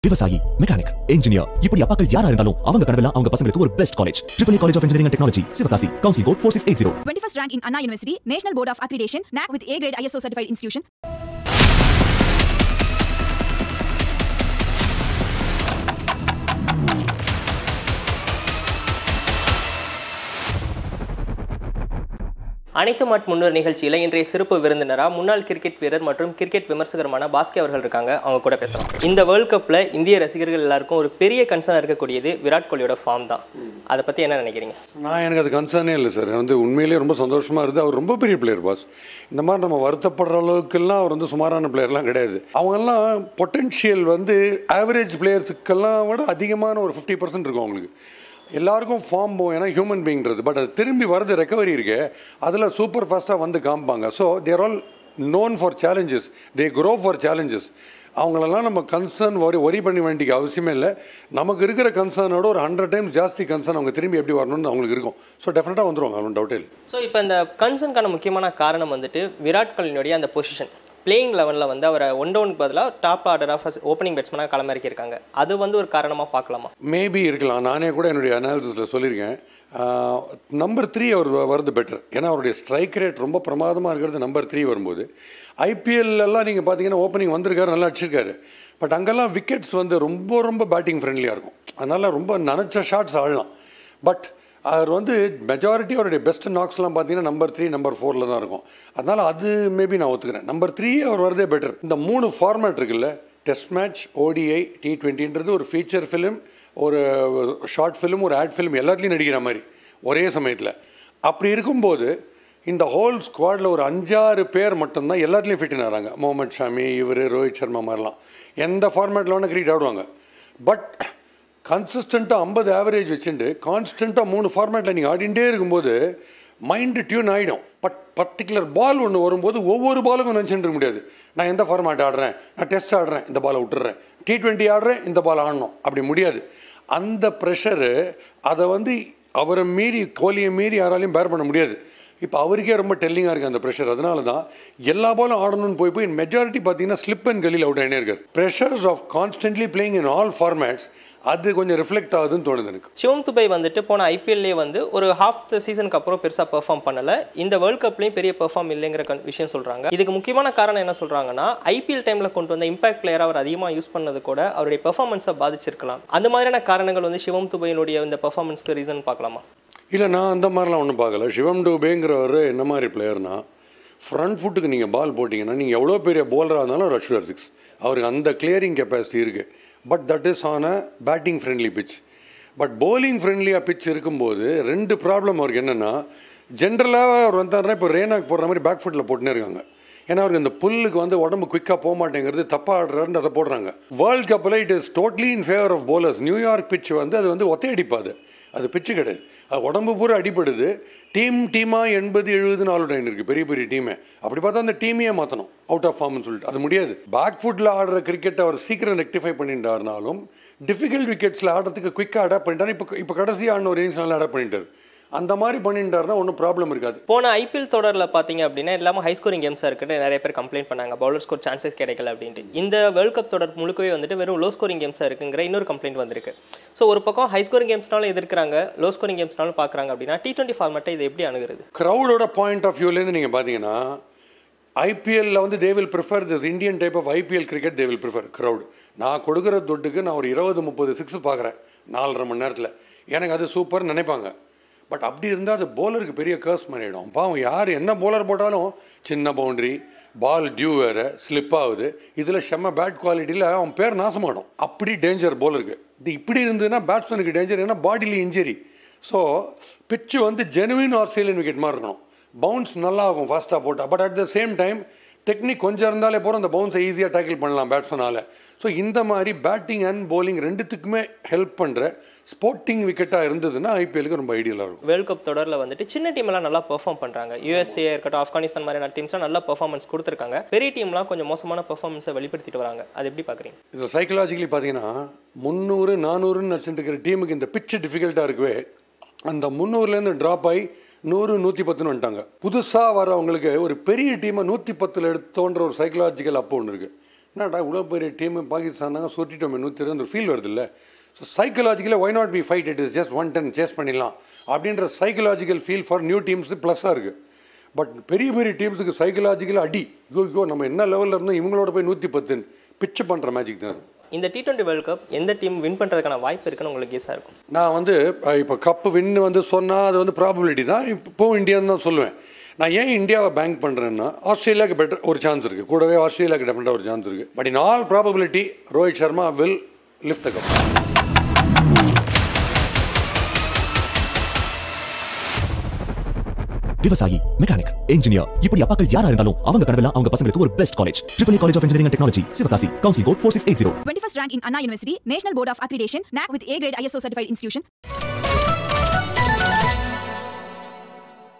விவசாயி mechanic engineer இப்படி அப்பாக்கள் யாரா இருந்தாலும் அவங்க கனவெல்லாம் அவங்க பசங்களுக்கு ஒரு best college triple college of engineering technology Sivakasi council code four six eight zero 21st rank in Anna University, National Board of Accreditation, NAC with A grade ISO certified institution. அனைத்து மாட் முன்னூறு நிகழ்ச்சியில் இன்றைய சிறப்பு விருந்தினரா முன்னாள் கிரிக்கெட் வீரர் மற்றும் கிரிக்கெட் விமர்சகருமான பாஸ்கே அவர்கள் இருக்காங்க அவங்க கூட பேசலாம் இந்த வேர்ல்ட் கப்ல இந்திய ரசிகர்கள் எல்லாருக்கும் ஒரு பெரிய கன்சர்ன் இருக்கக்கூடியது விராட் கோலியோட ஃபார்ம் தான் அதை பத்தி என்ன நினைக்கிறீங்க நான் எனக்கு அது கன்சர்னே இல்லை சார் வந்து உண்மையிலேயே ரொம்ப சந்தோஷமாக இருக்குது அவர் ரொம்ப பெரிய பிளேயர் பாஸ் இந்த மாதிரி நம்ம வருத்தப்படுற அளவுக்குலாம் அவர் வந்து சுமாரான பிளேயர்லாம் கிடையாது அவங்கெல்லாம் பொட்டென்ஷியல் வந்து ஆவரேஜ் பிளேயர்ஸுக்கெல்லாம் விட அதிகமான ஒரு ஃபிஃப்டி பர்சன்ட் இருக்கும் அவங்களுக்கு எல்லாருக்கும் ஃபார்ம் போகும் ஏன்னா ஹியூமன் பீங்கிறது பட் அது திரும்பி வரது ரெக்கவரி இருக்கு அதில் சூப்பர் ஃபாஸ்ட்டாக வந்து காமிப்பாங்க so there all known for challenges they grow for challenges அவங்களெல்லாம் நம்ம கன்சர்ன் ஒரி ஒரி பண்ண வேண்டிய அவசியமே இல்லை நமக்கு இருக்கிற கன்சர்னோட ஒரு ஹண்ட்ரட் டைம்ஸ் ஜாஸ்தி கன்சர்ன் அவங்க திரும்பி எப்படி வரணும்னு அவங்களுக்கு இருக்கும் ஸோ டெஃபினட்டாக வந்துருவாங்க அவன் டவுட்டே இல்லை ஸோ இப்போ இந்த கன்சர்னுக்கான முக்கியமான காரணம் வந்துட்டு விராட் கோலியினுடைய அந்த பொசிஷன் பிளேயிங் லெவனில் வந்து அவரை ஒன் டவுனுக்கு பதிலாக டாப் ஆர்டர் ஆஃப் ஓப்பனிங் பேட்ஸ்மேனாக களமிறக்கியிருக்காங்க அது வந்து ஒரு காரணமாக பார்க்கலாமா மேபி இருக்கலாம் நானே கூட என்னுடைய அனாலிசிஸில் சொல்லியிருக்கேன் நம்பர் த்ரீ அவர் வ- வருது பெட்டர் ஏன்னா அவருடைய ஸ்ட்ரைக் ரேட் ரொம்ப பிரமாதமாக இருக்கிறது நம்பர் த்ரீ வரும்போது IPL எல்லாம் நீங்கள் பார்த்தீங்கன்னா ஓப்பனிங் வந்திருக்காரு நல்லா அடிச்சிருக்காரு பட் அங்கெல்லாம் விக்கெட்ஸ் வந்து ரொம்ப ரொம்ப பேட்டிங் ஃப்ரெண்ட்லியாக இருக்கும் அதனால் ரொம்ப நினச்ச ஷாட்ஸ் ஆடலாம் பட் அவர் வந்து மெஜாரிட்டி அவருடைய பெஸ்ட் நாக்ஸ்லாம் பார்த்தீங்கன்னா நம்பர் த்ரீ நம்பர் ஃபோரில் தான் இருக்கும் அதனால் அது மேபி நான் ஒத்துக்கிறேன் நம்பர் த்ரீ அவர் வரதே பெட்டர் இந்த மூணு ஃபார்மேட் இருக்குல்ல டெஸ்ட் மேட்ச் ஓடிஐ டி டுவெண்ட்டின்றது ஒரு ஃபீச்சர் ஃபிலிம் ஒரு ஷார்ட் ஃபிலிம் ஒரு ஆட் ஃபிலிம் எல்லாத்துலேயும் நடிக்கிற மாதிரி ஒரே சமயத்தில் அப்படி இருக்கும்போது இந்த ஹோல் ஸ்குவாடில் ஒரு அஞ்சாறு பேர் மட்டும்தான் எல்லாத்துலேயும் ஃபிட் ஆகிறாங்க முகமது ஷாமி இவர் ரோஹித் சர்மா மாதிரிலாம் எந்த ஃபார்மேட்டில் வேணால் கிரிக்கெட் ஆடுவாங்க பட் கன்சிஸ்டண்ட்டாக ஐம்பது ஆவரேஜ் வச்சுட்டு கான்ஸ்டண்ட்டாக மூணு ஃபார்மேட்டில் நீங்கள் ஆடிண்டே இருக்கும்போது மைண்டு டியூன் ஆகிடும் பட் பர்டிகுலர் பால் ஒன்று வரும்போது ஒவ்வொரு பாலுக்கும் நினச்சிட்டு இருக்க முடியாது நான் எந்த ஃபார்மேட் ஆடுறேன் நான் டெஸ்ட் ஆடுறேன் இந்த பாலை விட்டுறேன் டி டுவெண்ட்டி ஆடுறேன் இந்த பால் ஆடணும் அப்படி முடியாது அந்த ப்ரெஷரு அதை வந்து அவரை மீறி கோலியை மீறி யாராலையும் பேர் பண்ண முடியாது இப்போ அவருக்கே ரொம்ப டெல்லிங்காக இருக்குது அந்த ப்ரெஷர் அதனால தான் எல்லா பாலும் ஆடணும்னு போய் போய் மெஜாரிட்டி பார்த்தீங்கன்னா ஸ்லிப் அண்ட் கலியில் அவுட் ஆகினே இருக்கார் pressures of constantly playing in all formats அது கொஞ்சம் ரிஃப்ளெக்ட் ஆகுதுன்னு தோணுது எனக்கு சிவம் துபை வந்துட்டு போன ஐபிஎல்லே வந்து ஒரு ஹாஃப் த சீசனுக்கு அப்புறம் பெருசாக பெர்ஃபார்ம் பண்ணல இந்த வேர்ல்ட் கப்லேயும் பெரிய பெர்ஃபார்ம் இல்லைங்கிற con- விஷயம் சொல்றாங்க இதுக்கு முக்கியமான காரணம் என்ன சொல்றாங்கன்னா ஐபிஎல் டைம்ல கொண்டு வந்த இம்பாக்ட் பிளேயர் அவர் அதிகமாக யூஸ் பண்ணது கூட அவருடைய பெர்ஃபார்மன்ஸை பாதிச்சிருக்கலாம் அந்த மாதிரியான காரணங்கள் வந்து சிவம் துபையினுடைய இந்த பெர்ஃபார்மன்ஸ்க்கு ரீசன் பார்க்கலாமா இல்லை நான் அந்த மாதிரிலாம் ஒன்றும் பார்க்கல சிவம் டூபேங்கிறவர் என்ன மாதிரி பிளேயர்னா ஃப்ரண்ட் ஃபுட்டுக்கு நீங்கள் பால் போட்டிங்கன்னா நீங்கள் எவ்வளோ பெரிய போலராக இருந்தாலும் அவர் அச்சுவர் சிக்ஸ் அவருக்கு அந்த கிளியரிங் கெப்பாசிட்டி இருக்குது but that is on a batting friendly pitch but bowling ஃப்ரெண்ட்லியாக பிச் இருக்கும்போது ரெண்டு ப்ராப்ளம் அவருக்கு என்னென்னா ஜென்ரலாக அவர் வந்தாருன்னா இப்போ ரேனாக் போடுற மாதிரி பேக் ஃபுட்டில் போட்டுனே இருக்காங்க ஏன்னா அவருக்கு இந்த புல்லுக்கு வந்து உடம்பு குயிக்காக போக மாட்டேங்கிறது தப்பாக ஆடுறாருன்னு அதை போடுறாங்க வேர்ல்ட் கப்பில் it is totally in favour of bowlers New York pitch வந்து அது வந்து ஒத்தை அடிப்பாது அது பிச்சு கிடையாது அது உடம்பு பூரா அடிபடுது டீம் டீமாக எண்பது எழுபதுன்னு ஆல் அவுட் இருக்கு பெரிய பெரிய டீமே அப்படி பார்த்தா அந்த டீமையே மாற்றணும் அவுட் ஆஃப் ஃபார்ம்னு சொல்லிட்டு அது முடியாது பேக் ஃபுட்டில் ஆடுற கிரிக்கெட் அவர் சீக்கிரம் ரெக்டிஃபை பண்ணிட்டாருனாலும் டிஃபிகல்ட் விக்கெட்ஸில் ஆடுறதுக்கு குயிக்காக அடாப்ட் பண்ணிட்டாரு இப்போ இப்போ கடைசி ஆடின ஒரு இன்னிங்ஸ் நல்லா அடாப்ட் பண்ணிட்டாரு அந்த மாதிரி பண்ணிட்டாருன்னா ஒன்றும் ப்ராப்ளம் இருக்காது போன ஐபிஎல் தொடரில் பார்த்தீங்க அப்படின்னா எல்லாமே ஹை ஸ்கோரிங் கேம்ஸாக இருக்குன்னு நிறைய பேர் கம்ப்ளைண்ட் பண்ணாங்க பவுலர் ஸ்கோர் சான்சஸ் கிடைக்கல அப்படின்ட்டு இந்த வேர்ல்ட் கப் தொடர் முழுக்கவே வந்துட்டு வெறும் லோ ஸ்கோரிங் கேம்ஸாக இருக்குங்கிற இன்னொரு கம்ப்ளைண்ட் வந்திருக்கு ஸோ ஒரு பக்கம் ஹை ஸ்கோரிங் கேம்ஸ்னாலும் எதிர்க்கிறாங்க லோ ஸ்கோரிங் கேம்ஸ்னாலும் பார்க்குறாங்க அப்படின்னா டி டுவெண்ட்டி ஃபார்மேட்டை இது எப்படி அணுகிறது க்ரௌடோட பாயிண்ட் ஆஃப் வியூலேருந்து நீங்கள் பார்த்தீங்கன்னா ஐபிஎல்ல வந்து they will prefer this Indian type of IPL cricket they will prefer crowd நான் கொடுக்குற துட்டுக்கு நான் ஒரு இருபது முப்பது சிக்ஸ் பார்க்குறேன் நாலரை மணி நேரத்தில் எனக்கு அது சூப்பர்னு நினைப்பாங்க பட் அப்படி இருந்தால் அது போலருக்கு பெரிய கேர்ஸ் பண்ணிடும் பாவம் யார் என்ன போலர் போட்டாலும் சின்ன பவுண்டரி பால் டியூ வேறு ஸ்லிப் ஆகுது இதில் செம்ம பேட் குவாலிட்டியில் அவன் பேர் நாசமாடும் அப்படி டேஞ்சர் போலருக்கு இது இப்படி இருந்ததுன்னா பேட்ஸ்மேனுக்கு டேஞ்சர் ஏன்னா பாடியில் இன்ஜரி ஸோ பிச்சு வந்து ஜெனுவின் ஆஸ்திரேலியன் விக்கெட் மாதிரி இருக்கணும் பவுன்ஸ் நல்லா ஆகும் ஃபாஸ்ட்டாக போட்டால் but at the same time technique கொஞ்சம் இருந்தாலே போகிறோம் அந்த பவுன்ஸை ஈஸியாக டேக்கிள் பண்ணலாம் பேட்ஸ்மேனால் ஸோ இந்த மாதிரி பேட்டிங் அண்ட் bowling ரெண்டுத்துக்குமே ஹெல்ப் பண்ணுற ஸ்போர்ட்டிங் விக்கெட்டாக இருந்ததுன்னா ஐபிஎலுக்கு ரொம்ப ஐடியலாக இருக்கும் வேர்ல்ட் கப் தொடரில் வந்துட்டு சின்ன டீம் எல்லாம் நல்லா பெர்ஃபார்ம் பண்ணுறாங்க யூஎஸ்ஏ இருக்கட்டும் ஆப்கானிஸ்தான் மாதிரியான டீம்ஸ்லாம் நல்லா பெர்ஃபார்மன்ஸ் கொடுத்துருக்காங்க பெரிய டீம்லாம் கொஞ்சம் மோசமான பெர்ஃபார்மன்ஸை வெளிப்படுத்திட்டு வராங்க அது எப்படி பார்க்குறீங்க இதில் சைக்கலாஜிக்கலி பார்த்தீங்கன்னா முந்நூறு நானூறுன்னு வச்சுட்டு இருக்கிற டீமுக்கு இந்த பிச்சு டிஃபிகல்ட்டாக இருக்கவே அந்த முந்நூறுலேருந்து ட்ராப் ஆகி நூறு நூற்றி பத்துன்னு வந்துட்டாங்க புதுசாக வரவங்களுக்கு ஒரு பெரிய டீமை நூற்றி பத்தில் எடுத்தோன்ற ஒரு சைக்கலாஜிக்கல் அப்போ ஒன்று இருக்குது என்னடா இவ்வளோ பெரிய டீம் பாகிஸ்தான் நாங்கள் சுட்டிட்டோமே நூற்றி இருபது ஃபீல் வருது இல்லை ஸோ சைக்கலாஜிக்கலாக why not be fight it is just one ten chase பண்ணிடலாம் அப்படின்ற psychological feel for new teams ப்ளஸ்ஸாக இருக்குது பட் பெரிய பெரிய டீம்ஸுக்கு சைக்கலாஜிக்கல் அடி ஐயோ ஐயோ நம்ம என்ன லெவலில் இருந்தோம் இவங்களோட போய் நூற்றி பத்துன்னு பிச்சு பண்ணுற மேஜிக் தான் அது இந்த டி டுவெண்ட்டி வேர்ல்ட் கப் எந்த டீம் வின் பண்ணுறதுக்கான வாய்ப்பு இருக்குன்னு உங்களுக்கு கெஸ்ஸாக இருக்கும் நான் வந்து இப்போ கப்பு வின் வந்து சொன்னால் அது வந்து ப்ராபபிலிட்டி தான் இப்போ இந்தியான்னு தான் சொல்லுவேன் நான் ஏன் இந்தியாவை பேங்க் பண்ணுறேன்னா ஆஸ்திரேலியாவுக்கு பெட்டர் ஒரு சான்ஸ் இருக்குது கூடவே ஆஸ்திரேலியாவுக்கு டெஃபினட்டாக ஒரு சான்ஸ் இருக்குது but in all probability Rohit Sharma will lift the cup விவசாயி மெக்கானிக் இன்ஜினியர் இப்படி அப்பாக்கள் யாரா இருந்தாலும் அவங்க கனவெல்லாம் அவங்க பசங்களுக்கு ஒரு best college triple college of engineering technology Sivakasi council code four six eight zero 21st rank in Anna University, National Board of Accreditation, NAC with A grade ISO certified institution.